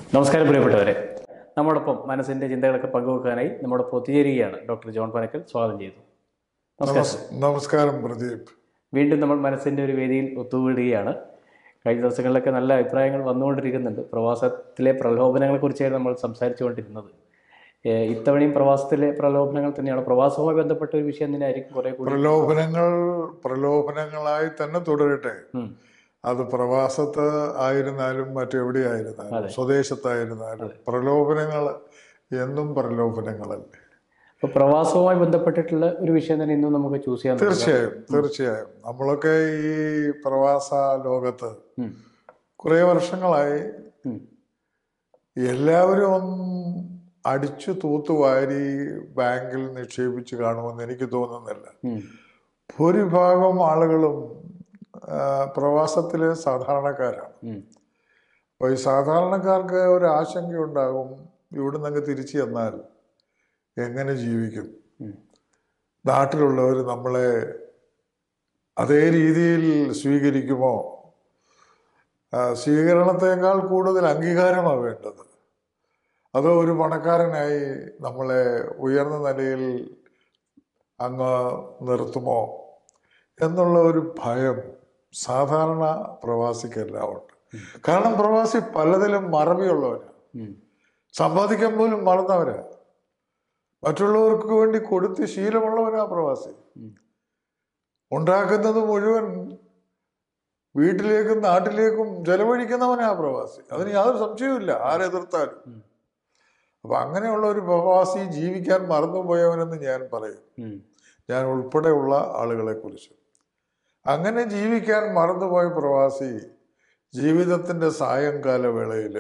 നമസ്കാരം പ്രിയപ്പെട്ടവരെ നമ്മോടൊപ്പം മനസ്സിന്റെ ചിന്തകളൊക്കെ പങ്കുവെക്കാനായി നമ്മോടൊപ്പം ഒത്തുചേരുകയാണ് ഡോക്ടർ ജോൺ പനക്കൽ സ്വാഗതം ചെയ്തു നമസ്കാരം നമസ്- നമസ്കാരം പ്രദീപ് വീണ്ടും നമ്മൾ മനസ്സിന്റെ ഒരു വേദിയിൽ ഒത്തുകൂടുകയാണ് കഴിഞ്ഞ ദിവസങ്ങളിലൊക്കെ നല്ല അഭിപ്രായങ്ങൾ വന്നുകൊണ്ടിരിക്കുന്നുണ്ട് പ്രവാസത്തിലെ പ്രലോഭനങ്ങളെ കുറിച്ചാണ് നമ്മൾ സംസാരിച്ചുകൊണ്ടിരുന്നത് ഏഹ് ഇത്തവണയും പ്രവാസത്തിലെ പ്രലോഭനങ്ങൾ തന്നെയാണ് പ്രവാസവുമായി ബന്ധപ്പെട്ട ഒരു വിഷയം തന്നെയായിരിക്കും കുറെ കൂടി പ്രലോഭനങ്ങൾ പ്രലോഭനങ്ങളായി തന്നെ തുടരട്ടെ ഉം. അത് പ്രവാസത്ത് ആയിരുന്നാലും മറ്റെവിടെയായിരുന്നാലും സ്വദേശത്തായിരുന്നാലും പ്രലോഭനങ്ങൾ എന്നും പ്രലോഭനങ്ങളല്ലേ അപ്പൊ പ്രവാസവുമായി ബന്ധപ്പെട്ടിട്ടുള്ള ഒരു വിഷയം തന്നെ ഇന്നും നമുക്ക് ചൂസ് ചെയ്യാൻ നോക്കാം. തീർച്ചയായും തീർച്ചയായും നമ്മളൊക്കെ ഈ പ്രവാസ ലോകത്ത് ഉം. കുറേ വർഷങ്ങളായി ഉം. എല്ലാവരും ഒന്നും അടിച്ചു തൂത്തുവാരി ബാങ്കിൽ നിക്ഷേപിച്ച് കാണുമെന്ന് എനിക്ക് തോന്നുന്നില്ല ഉം. ഭൂരിഭാഗം ആളുകളും ആ, പ്രവാസത്തിലെ സാധാരണക്കാരാണ് ഉം. അപ്പോൾ ഈ സാധാരണക്കാർക്ക് ഒരു ആശങ്കയുണ്ടാകും ഇവിടുന്ന് അങ്ങ് തിരിച്ചു ചെന്നാൽ എങ്ങനെ ജീവിക്കും ഉം. നാട്ടിലുള്ളവർ നമ്മളെ അതേ രീതിയിൽ സ്വീകരിക്കുമോ ആ, സ്വീകരണത്തെക്കാൾ കൂടുതൽ അംഗീകാരമാണ് വേണ്ടത് അതോ ഒരു പണക്കാരനായി നമ്മളെ ഉയർന്ന നിലയിൽ അങ്ങ് നിർത്തുമോ എന്നുള്ള ഒരു ഭയം സാധാരണ പ്രവാസിക്കെല്ലാം ഉണ്ട് കാരണം പ്രവാസി പലതിലും മറവിയുള്ളവരാണ് ഉം. സമ്പാദിക്കാൻ പോലും മറന്നവരാ മറ്റുള്ളവർക്ക് വേണ്ടി കൊടുത്ത് ശീലമുള്ളവനാ പ്രവാസി ഉം. ഉണ്ടാക്കുന്നത് മുഴുവൻ വീട്ടിലേക്കും നാട്ടിലേക്കും ചെലവഴിക്കുന്നവനാ പ്രവാസി അതിന് യാതൊരു സംശയവുമില്ല ആരെതിർത്താലും ഉം. അപ്പൊ അങ്ങനെയുള്ള ഒരു പ്രവാസി ജീവിക്കാൻ മറന്നുപോയവനെന്ന് ഞാൻ പറയും ഉം. ഞാൻ ഉൾപ്പെടെയുള്ള ആളുകളെ കുറിച്ച് അങ്ങനെ ജീവിക്കാൻ മറന്നുപോയ പ്രവാസി ജീവിതത്തിന്റെ സായങ്കാല വേളയിൽ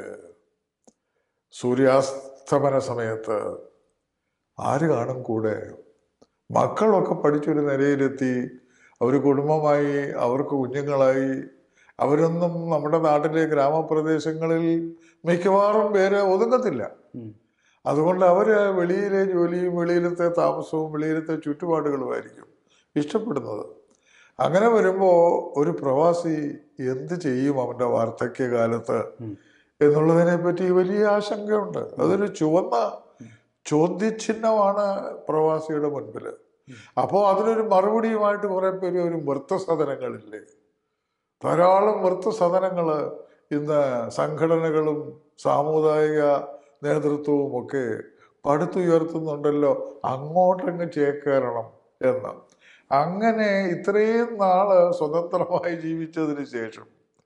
സൂര്യാസ്തമന സമയത്ത് ആര് കാണും കൂടെ മക്കളൊക്കെ പഠിച്ചൊരു നിലയിലെത്തി അവർ കുടുംബമായി അവർക്ക് കുഞ്ഞുങ്ങളായി അവരൊന്നും നമ്മുടെ നാട്ടിലെ ഗ്രാമപ്രദേശങ്ങളിൽ മിക്കവാറും പേര് ഒതുങ്ങത്തില്ല ഉം. അതുകൊണ്ട് അവര് വെളിയിലെ ജോലിയും വെളിയിലത്തെ താമസവും വെളിയിലത്തെ ചുറ്റുപാടുകളുമായിരിക്കും ഇഷ്ടപ്പെടുന്നത് അങ്ങനെ വരുമ്പോൾ ഒരു പ്രവാസി എന്ത് ചെയ്യും അവന്റെ വാർദ്ധക്യകാലത്ത് ഉം. എന്നുള്ളതിനെ പറ്റി വലിയ ആശങ്കയുണ്ട് അതൊരു ചുവന്ന ചോദ്യചിഹ്നമാണ് പ്രവാസിയുടെ മുൻപിൽ അപ്പോൾ അതിനൊരു മറുപടിയുമായിട്ട് കുറെ പേര് ഒരു വൃത്തസദനങ്ങളില്ലേ ധാരാളം വൃത്തസദനങ്ങൾ ഇന്ന് സംഘടനകളും സാമുദായിക നേതൃത്വവും ഒക്കെ പടുത്തുയർത്തുന്നുണ്ടല്ലോ അങ്ങോട്ടങ്ങ് ചേക്കേറണം എന്ന് അങ്ങനെ ഇത്രയും നാള് സ്വതന്ത്രമായി ജീവിച്ചതിന് ശേഷം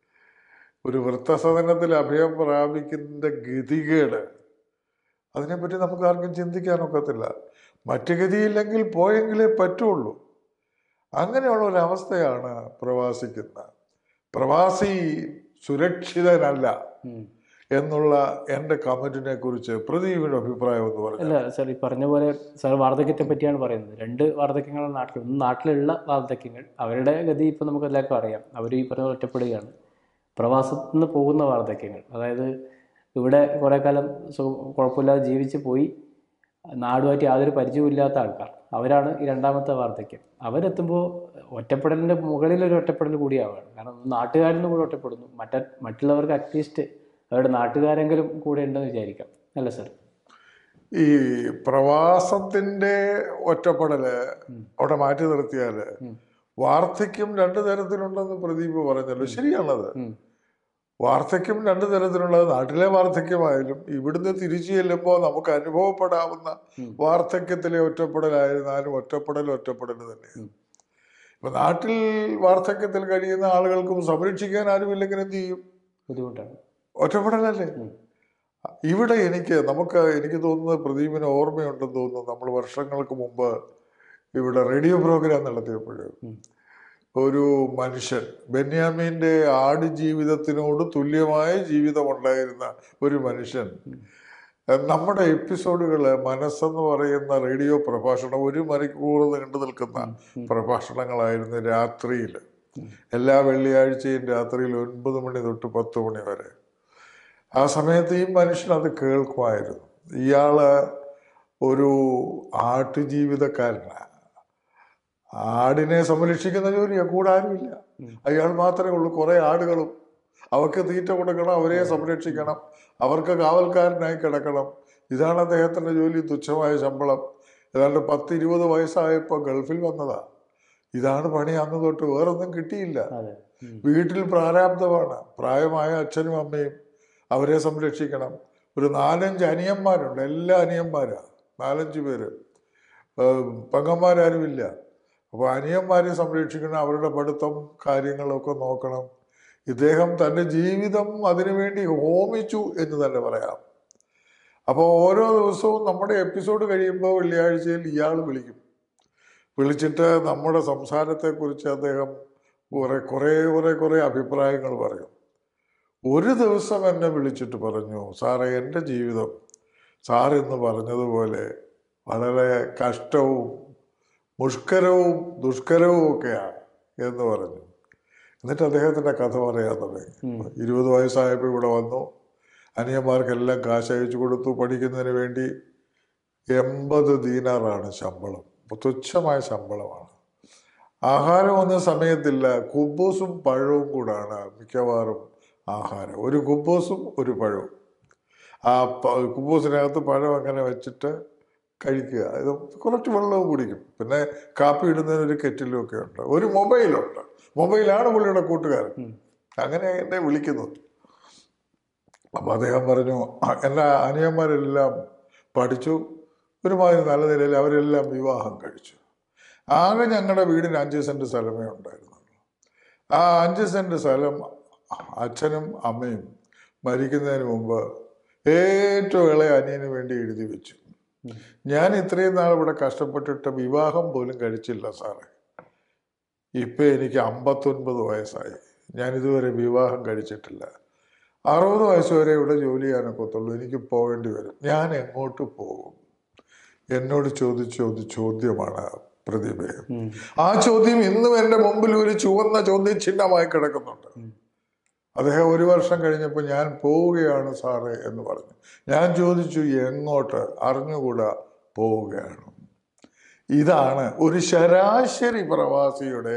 ഒരു വൃത്തസദനത്തിൽ അഭയം പ്രാപിക്കുന്ന ഗതികേട് അതിനെപ്പറ്റി നമുക്ക് ആർക്കും ചിന്തിക്കാനൊക്കത്തില്ല മറ്റു ഗതിയില്ലെങ്കിൽ പോയെങ്കിലേ പറ്റുള്ളൂ അങ്ങനെയുള്ള ഒരു അവസ്ഥയാണ് പ്രവാസിക്കുന്ന പ്രവാസി സുരക്ഷിതനല്ല ഉം. എന്നുള്ള എൻ്റെ കമന്റിനെ കുറിച്ച് പ്രദീപിന്റെ അഭിപ്രായം എന്ന് പറഞ്ഞു അല്ല സാർ ഈ പറഞ്ഞ പോലെ സാർ വാർദ്ധക്യത്തെ പറ്റിയാണ് പറയുന്നത് രണ്ട് വാർദ്ധക്യങ്ങളാണ് നാട്ടിൽ ഒന്ന് നാട്ടിലുള്ള വാർദ്ധക്യങ്ങൾ അവരുടെ ഗതി ഇപ്പം നമുക്ക് എല്ലാവർക്കും അറിയാം അവർ ഈ പറഞ്ഞ പോലെ ഒറ്റപ്പെടുകയാണ് പ്രവാസത്തിൽ നിന്ന് പോകുന്ന വാർദ്ധക്യങ്ങൾ അതായത് ഇവിടെ കുറേ കാലം സുഖം കുഴപ്പമില്ലാതെ ജീവിച്ച് പോയി നാടുമായിട്ട് യാതൊരു പരിചയമില്ലാത്ത ആൾക്കാർ അവരാണ് ഈ രണ്ടാമത്തെ വാർദ്ധക്യം അവരെത്തുമ്പോൾ ഒറ്റപ്പെടലിൻ്റെ മുകളിൽ ഒരു ഒറ്റപ്പെടൽ കൂടിയാവുകയാണ് കാരണം നാട്ടുകാരിൽ നിന്ന് കൂടെ ഒറ്റപ്പെടുന്നു മറ്റ മറ്റുള്ളവർക്ക് അറ്റ്ലീസ്റ്റ് അവരുടെ നാട്ടുകാരെങ്കിലും കൂടെ ഉണ്ടെന്ന് വിചാരിക്കാം അല്ല സാർ ഈ പ്രവാസത്തിന്റെ ഒറ്റപ്പെടല് അവിടെ മാറ്റി നിർത്തിയാല് ഉം. വാർദ്ധക്യം രണ്ടു തരത്തിലുണ്ടെന്ന് പ്രദീപ് പറഞ്ഞല്ലോ ശരിയാണത് ഉം. വാർദ്ധക്യം രണ്ടു തരത്തിലുള്ളത് നാട്ടിലെ വാർദ്ധക്യമായാലും ഇവിടുന്ന് തിരിച്ചു ചെല്ലുമ്പോൾ നമുക്ക് അനുഭവപ്പെടാവുന്ന ഉം. വാർദ്ധക്യത്തിലെ ഒറ്റപ്പെടലായിരുന്നാലും ഒറ്റപ്പെടൽ ഒറ്റപ്പെടൽ തന്നെയാണ് ഉം. ഇപ്പൊ നാട്ടിൽ വാർദ്ധക്യത്തിൽ കഴിയുന്ന ആളുകൾക്കും സംരക്ഷിക്കാൻ ആരുമില്ലെങ്കിൽ എന്ത് ചെയ്യും ബുദ്ധിമുട്ടാണ് ഒറ്റപ്പെടലല്ലേ ഉം. ഇവിടെ എനിക്ക് നമുക്ക് എനിക്ക് തോന്നുന്നത് പ്രദീപിന് ഓർമ്മയുണ്ടെന്ന് തോന്നുന്നു നമ്മൾ വർഷങ്ങൾക്ക് മുമ്പ് ഇവിടെ റേഡിയോ പ്രോഗ്രാം നടത്തിയപ്പോഴ് ഉം. ഒരു മനുഷ്യൻ ബെന്യാമീന്റെ ആട് ജീവിതത്തിനോട് തുല്യമായ ജീവിതമുണ്ടായിരുന്ന ഒരു മനുഷ്യൻ നമ്മുടെ എപ്പിസോഡുകള് മനസ്സെന്ന് പറയുന്ന റേഡിയോ പ്രഭാഷണം ഒരു മണിക്കൂർ നീണ്ടു നിൽക്കുന്ന ഉം. പ്രഭാഷണങ്ങളായിരുന്നു രാത്രിയിൽ എല്ലാ വെള്ളിയാഴ്ചയും രാത്രിയിൽ ഒൻപത് മണി തൊട്ട് പത്ത് മണി വരെ ആ സമയത്ത് ഈ മനുഷ്യൻ അത് കേൾക്കുമായിരുന്നു ഇയാള് ഒരു ആട്ടുജീവിതക്കാരനാണ് ആടിനെ സംരക്ഷിക്കുന്ന ജോലിയാ കൂടെ ആരുമില്ല ഉം. അയാൾ മാത്രമേ ഉള്ളൂ കുറെ ആടുകളും അവർക്ക് തീറ്റ കൊടുക്കണം അവരെ സംരക്ഷിക്കണം അവർക്ക് കാവൽക്കാരനായി കിടക്കണം ഇതാണ് അദ്ദേഹത്തിന്റെ ജോലി തുച്ഛമായ ശമ്പളം ഏതാണ്ട് പത്ത് ഇരുപത് വയസ്സായപ്പോൾ ഗൾഫിൽ വന്നതാ ഇതാണ് പണി അന്ന് തൊട്ട് വേറൊന്നും കിട്ടിയില്ല അതെ ഉം. വീട്ടിൽ പ്രാരാബ്ധമാണ് പ്രായമായ അച്ഛനും അമ്മയും അവരെ സംരക്ഷിക്കണം ഒരു നാലഞ്ച് അനിയന്മാരുണ്ട് എല്ലാ അനിയന്മാരാ നാലഞ്ച് പേര് ഏഹ് പെങ്ങന്മാരാരുമില്ല അപ്പോൾ അനിയന്മാരെ സംരക്ഷിക്കണം അവരുടെ പഠിത്തം കാര്യങ്ങളൊക്കെ നോക്കണം ഇദ്ദേഹം തൻ്റെ ജീവിതം അതിനുവേണ്ടി ഹോമിച്ചു എന്ന് തന്നെ പറയാം അപ്പോൾ ഓരോ ദിവസവും നമ്മുടെ എപ്പിസോഡ് കഴിയുമ്പോൾ വെള്ളിയാഴ്ചയിൽ ഇയാൾ വിളിക്കും വിളിച്ചിട്ട് നമ്മുടെ സംസാരത്തെക്കുറിച്ച് അദ്ദേഹം കുറെ കുറേ കുറേ കുറേ അഭിപ്രായങ്ങൾ പറയും ഒരു ദിവസം എന്നെ വിളിച്ചിട്ട് പറഞ്ഞു സാറേ എൻ്റെ ജീവിതം സാർ ഇന്ന് പറഞ്ഞതുപോലെ വളരെ കഷ്ടവും മുഷ്കരവും ദുഷ്കരവും ഒക്കെയാണ് എന്ന് പറഞ്ഞു എന്നിട്ട് അദ്ദേഹത്തിൻ്റെ കഥ പറയാൻ തുടങ്ങി ഉം. ഇരുപത് വയസ്സായപ്പോൾ ഇവിടെ വന്നു അനിയന്മാർക്കെല്ലാം കാശ് അയച്ചു കൊടുത്തു പഠിക്കുന്നതിന് വേണ്ടി എൺപത് ദീനാറാണ് ശമ്പളം തുച്ഛമായ ശമ്പളമാണ് ആഹാരമൊന്നും സമയത്തില്ല കുബൂസും പഴവും കൂടാണ് മിക്കവാറും ആഹാരം ഒരു കുബൂസും ഒരു പഴവും ആ പ- കുബൂസിനകത്ത് പഴം അങ്ങനെ വെച്ചിട്ട് കഴിക്കുക ഇത് കുറച്ച് വെള്ളവും കുടിക്കും പിന്നെ കാപ്പി ഇടുന്നതിന് ഒരു കെറ്റിലും ഒക്കെ ഉണ്ട് ഒരു മൊബൈലുണ്ട് മൊബൈലാണ് പുള്ളിയുടെ കൂട്ടുകാരൻ ഉം. അങ്ങനെ എന്നെ വിളിക്കുന്നത് അപ്പൊ അദ്ദേഹം പറഞ്ഞു "അ- എൻ്റെ അനിയന്മാരെല്ലാം പഠിച്ചു ഒരുമാതിരി നല്ല നിലയിൽ അവരെല്ലാം വിവാഹം കഴിച്ചു ആകെ ഞങ്ങളുടെ വീടിന് അഞ്ച് സെന്റ് സ്ഥലമേ ഉണ്ടായിരുന്നുള്ളൂ ആ അഞ്ച് സെന്റ് സ്ഥലം അച്ഛനും അമ്മയും മരിക്കുന്നതിന് മുമ്പ് ഏറ്റവും ഇളയ അനിയന് വേണ്ടി എഴുതി വെച്ചു ഞാൻ ഇത്രയും നാൾ ഇവിടെ കഷ്ടപ്പെട്ടിട്ട് വിവാഹം പോലും കഴിച്ചില്ല സാറേ ഇപ്പം എനിക്ക് അമ്പത്തൊൻപത് വയസ്സായി ഞാൻ ഇതുവരെ വിവാഹം കഴിച്ചിട്ടില്ല അറുപത് വയസ്സ് വരെ ഇവിടെ ജോലി ചെയ്യാനൊക്കത്തുള്ളൂ എനിക്ക് പോകേണ്ടി വരും ഞാൻ എങ്ങോട്ട് പോകും എന്നോട് ചോദിച്ച ഒരു ചോദ്യമാണ് പ്രതിഭയെ ഉം. ആ ചോദ്യം ഇന്നും എൻ്റെ മുമ്പിൽ ഒരു ചുവന്ന ചോദ്യം ചിഹ്നമായി കിടക്കുന്നുണ്ട് അദ്ദേഹം ഒരു വർഷം കഴിഞ്ഞപ്പോൾ ഞാൻ പോവുകയാണ് സാറേ എന്ന് പറഞ്ഞു ഞാൻ ചോദിച്ചു എങ്ങോട്ട് അറിഞ്ഞുകൂടാ പോവുകയാണ് ഇതാണ് ഒരു ശരാശരി പ്രവാസിയുടെ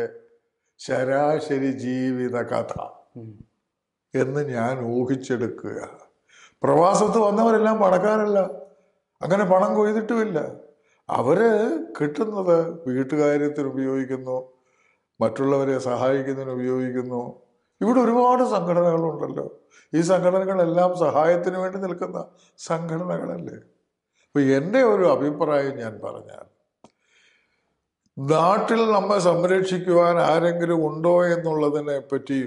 ശരാശരി ജീവിത കഥ ഉം. എന്ന് ഞാൻ ഊഹിച്ചെടുക്കുക പ്രവാസത്ത് വന്നവരെല്ലാം പണക്കാരല്ല അങ്ങനെ പണം കൊയ്തിട്ടുമില്ല അവര് കിട്ടുന്നത് വീട്ടുകാര്യത്തിന് ഉപയോഗിക്കുന്നു മറ്റുള്ളവരെ സഹായിക്കുന്നതിന് ഉപയോഗിക്കുന്നു ഇവിടെ ഒരുപാട് സംഘടനകളുണ്ടല്ലോ ഈ സംഘടനകളെല്ലാം സഹായത്തിന് വേണ്ടി നിൽക്കുന്ന സംഘടനകളല്ലേ അപ്പൊ എൻ്റെ ഒരു അഭിപ്രായം ഞാൻ പറഞ്ഞാൽ നാട്ടിൽ നമ്മെ സംരക്ഷിക്കുവാൻ ആരെങ്കിലും ഉണ്ടോ എന്നുള്ളതിനെ പറ്റി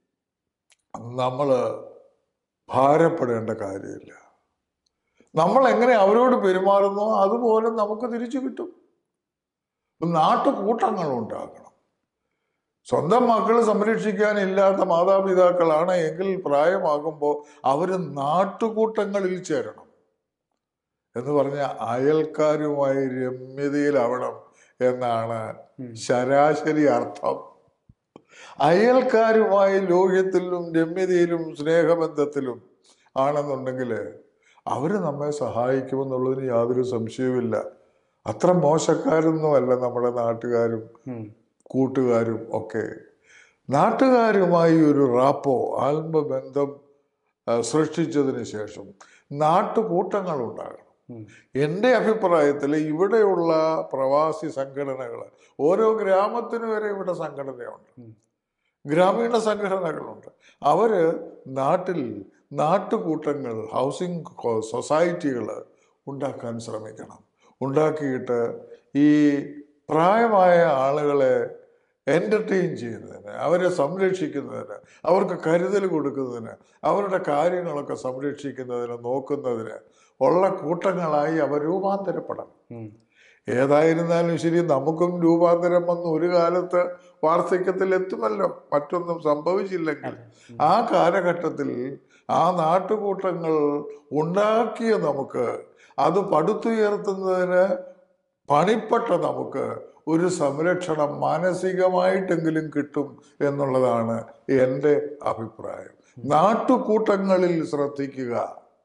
നമ്മൾ ഭാരപ്പെടേണ്ട കാര്യമില്ല നമ്മൾ എങ്ങനെ അവരോട് പെരുമാറുന്നോ അതുപോലെ നമുക്ക് തിരിച്ചു കിട്ടും നാട്ടുകൂട്ടങ്ങൾ ഉണ്ടാകണം സ്വന്തം മക്കൾ സംരക്ഷിക്കാനില്ലാത്ത മാതാപിതാക്കളാണ് എങ്കിൽ പ്രായമാകുമ്പോൾ അവർ നാട്ടുകൂട്ടങ്ങളിൽ ചേരണം എന്ന് പറഞ്ഞ അയൽക്കാരുമായി രമ്യതയിലാവണം എന്നാണ് ശരാശരി അർത്ഥം അയൽക്കാരുമായി ലോഹ്യത്തിലും രമ്യതയിലും സ്നേഹബന്ധത്തിലും ആണെന്നുണ്ടെങ്കിൽ അവര് നമ്മെ സഹായിക്കുമെന്നുള്ളതിന് യാതൊരു സംശയവുമില്ല അത്ര മോശക്കാരൊന്നുമല്ല നമ്മുടെ നാട്ടുകാരും ഉം. കൂട്ടുകാരും ഒക്കെ നാട്ടുകാരുമായി ഒരു റാപ്പോ ആത്മബന്ധം ആ, സൃഷ്ടിച്ചതിന് ശേഷം നാട്ടുകൂട്ടങ്ങൾ ഉണ്ടാകണം ഉം. എൻ്റെ അഭിപ്രായത്തിൽ ഇവിടെയുള്ള പ്രവാസി സംഘടനകൾ ഓരോ ഗ്രാമത്തിനു വരെ ഇവിടെ സംഘടനയുണ്ട് ഉം. ഗ്രാമീണ സംഘടനകളുണ്ട് അവര് നാട്ടിൽ നാട്ടുകൂട്ടങ്ങൾ ഹൗസിംഗ് സൊസൈറ്റികൾ ഉണ്ടാക്കാൻ ശ്രമിക്കണം ഉണ്ടാക്കിയിട്ട് ഈ പ്രായമായ ആളുകളെ എൻ്റർടൈൻ ചെയ്യുന്നതിന് അവരെ സംരക്ഷിക്കുന്നതിന് അവർക്ക് കരുതൽ കൊടുക്കുന്നതിന് അവരുടെ കാര്യങ്ങളൊക്കെ സംരക്ഷിക്കുന്നതിന് നോക്കുന്നതിന് ഉള്ള കൂട്ടങ്ങളായി അവർ രൂപാന്തരപ്പെടണം ഉം. ഏതായിരുന്നാലും ശരി നമുക്കും രൂപാന്തരം വന്ന് ഒരു കാലത്ത് വാർദ്ധക്യത്തിൽ എത്തുമല്ലോ മറ്റൊന്നും സംഭവിച്ചില്ലെങ്കിൽ ആ കാലഘട്ടത്തിൽ ആ നാട്ടുകൂട്ടങ്ങൾ ഉണ്ടാക്കിയ നമുക്ക് അത് പടുത്തുയർത്തുന്നതിന് പണിപ്പെട്ട നമുക്ക് ഒരു സംരക്ഷണം മാനസികമായിട്ടെങ്കിലും കിട്ടും എന്നുള്ളതാണ് എൻ്റെ അഭിപ്രായം നാട്ടുകൂട്ടങ്ങളിൽ ശ്രദ്ധിക്കുക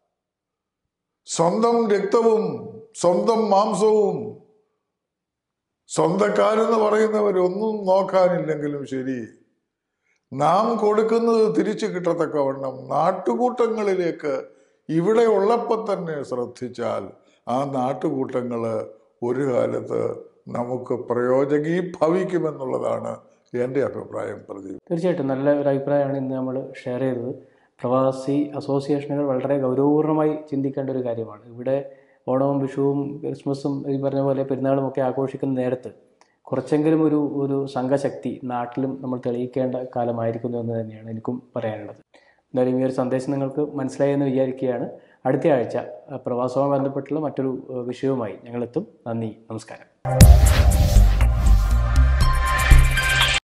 സ്വന്തം രക്തവും സ്വന്തം മാംസവും സ്വന്തക്കാരെന്ന് പറയുന്നവരൊന്നും നോക്കാനില്ലെങ്കിലും ശരി നാം കൊടുക്കുന്നത് തിരിച്ചു കിട്ടത്തക്കവണ്ണം നാട്ടുകൂട്ടങ്ങളിലേക്ക് ഇവിടെ ഉള്ളപ്പോൾ തന്നെ ശ്രദ്ധിച്ചാൽ ആ നാട്ടുകൂട്ടങ്ങൾ ഒരു കാലത്ത് നമുക്ക് പ്രയോജകീഭവിക്കുമെന്നുള്ളതാണ് എൻ്റെ അഭിപ്രായം പ്രദീപ് തീർച്ചയായിട്ടും നല്ല ഒരു അഭിപ്രായമാണ് ഇന്ന് നമ്മൾ ഷെയർ ചെയ്തത് പ്രവാസി അസോസിയേഷനുകൾ വളരെ ഗൗരവപൂർണ്ണമായി ചിന്തിക്കേണ്ട ഒരു കാര്യമാണ് ഇവിടെ ഓണവും വിഷുവും ക്രിസ്മസും ഈ പറഞ്ഞ പോലെ പെരുന്നാളും ഒക്കെ ആഘോഷിക്കുന്ന നേരത്ത് കുറച്ചെങ്കിലും ഒരു ഒരു സംഘശക്തി നാട്ടിലും നമ്മൾ തെളിയിക്കേണ്ട കാലമായിരിക്കുന്നു എന്ന് തന്നെയാണ് എനിക്കും പറയാനുള്ളത് എന്തായാലും ഈ ഒരു സന്ദേശം നിങ്ങൾക്ക് മനസ്സിലായി എന്ന് വിചാരിക്കുകയാണ് അടുത്ത ആഴ്ച അഹ് പ്രവാസവുമായി ബന്ധപ്പെട്ടുള്ള മറ്റൊരു അഹ് വിഷയവുമായി ഞങ്ങളെത്തും നന്ദി നമസ്കാരം